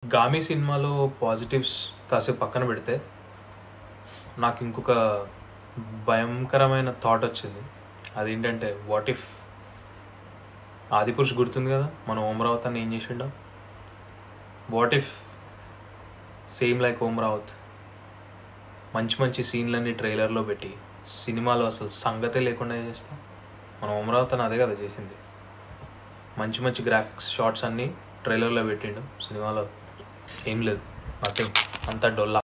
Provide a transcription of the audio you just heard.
గామి సినిమాలో పాజిటివ్స్ కాసేపు పక్కన పెడితే నాకు ఇంకొక భయంకరమైన థాట్ వచ్చింది అదేంటంటే వాట్ ఇఫ్ ఆదిపురుష్ గుర్తుంది కదా మన ఓమరావత్ అని ఏం చేసిండో వాట్ ఇఫ్ సేమ్ లైక్ ఓమరావత్ మంచి మంచి సీన్లన్నీ ట్రైలర్లో పెట్టి సినిమాలో అసలు సంగతే లేకుండా చేస్తాం మన ఓమరావత్ అని అదే కదా చేసింది మంచి మంచి గ్రాఫిక్స్ షార్ట్స్ అన్నీ ట్రైలర్లో పెట్టిండు సినిమాలో ఏం లేదు నథింగ్ అంతా డొల్లా